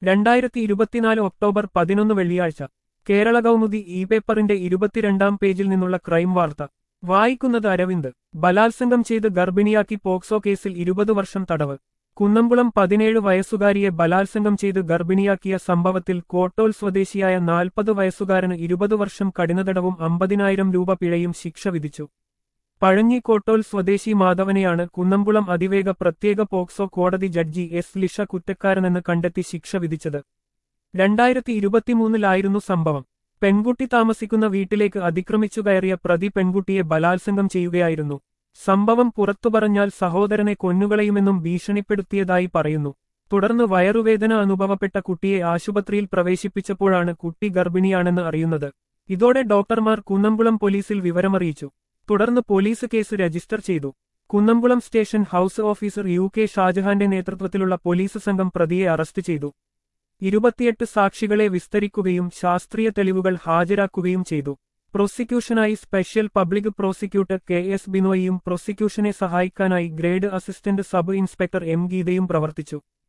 രണ്ടായിരത്തി ഇരുപത്തിനാല് ഒക്ടോബർ പതിനൊന്ന് വെള്ളിയാഴ്ച കേരള കൗമുദി ഇ പേപ്പറിന്റെ ഇരുപത്തിരണ്ടാം പേജിൽ നിന്നുള്ള ക്രൈം വാർത്ത വായിക്കുന്നത് അരവിന്ദ് ബലാത്സംഗം ചെയ്ത് ഗർഭിണിയാക്കി പോക്സോ കേസിൽ ഇരുപത് വർഷം തടവ് കുന്നംകുളം പതിനേഴ് വയസ്സുകാരിയെ ബലാത്സംഗം ചെയ്ത് ഗർഭിണിയാക്കിയ സംഭവത്തിൽ കോട്ടോൽ സ്വദേശിയായ നാൽപ്പത് വയസ്സുകാരന് ഇരുപത് വർഷം കഠിനതടവും അമ്പതിനായിരം രൂപ പിഴയും ശിക്ഷ വിധിച്ചു പഴഞ്ഞി കോട്ടോൽ സ്വദേശി മാധവനെയാണ് കുന്നംകുളം അതിവേഗ പ്രത്യേക പോക്സോ കോടതി ജഡ്ജി എസ് ലിഷ കുറ്റക്കാരനെന്ന് കണ്ടെത്തി ശിക്ഷ വിധിച്ചത് രണ്ടായിരത്തി ഇരുപത്തിമൂന്നിലായിരുന്നു സംഭവം പെൺകുട്ടി താമസിക്കുന്ന വീട്ടിലേക്ക് അതിക്രമിച്ചു കയറിയ പ്രതി പെൺകുട്ടിയെ ബലാത്സംഗം ചെയ്യുകയായിരുന്നു സംഭവം പുറത്തു പറഞ്ഞാൽ സഹോദരനെ കൊന്നുകളയുമെന്നും ഭീഷണിപ്പെടുത്തിയതായി പറയുന്നു തുടർന്ന് വയറുവേദന അനുഭവപ്പെട്ട കുട്ടിയെ ആശുപത്രിയിൽ പ്രവേശിപ്പിച്ചപ്പോഴാണ് കുട്ടി ഗർഭിണിയാണെന്ന് അറിയുന്നത് ഇതോടെ ഡോക്ടർമാർ കുന്നംകുളം പോലീസിൽ വിവരമറിയിച്ചു തുടർന്ന് പോലീസ് കേസ് രജിസ്റ്റർ ചെയ്തു Kunnamkulam station house officer U K ഷാജഹാന്റെ നേതൃത്വത്തിലുള്ള പോലീസ് സംഘം പ്രതിയെ അറസ്റ്റ് ചെയ്തു ഇരുപത്തിയെട്ട് സാക്ഷികളെ വിസ്തരിക്കുകയും ശാസ്ത്രീയ തെളിവുകൾ ഹാജരാക്കുകയും ചെയ്തു പ്രോസിക്യൂഷനായി special public prosecutor K S ബിനോയിയും പ്രോസിക്യൂഷനെ സഹായിക്കാനായി grade assistant sub inspector M ഗീതയും പ്രവർത്തിച്ചു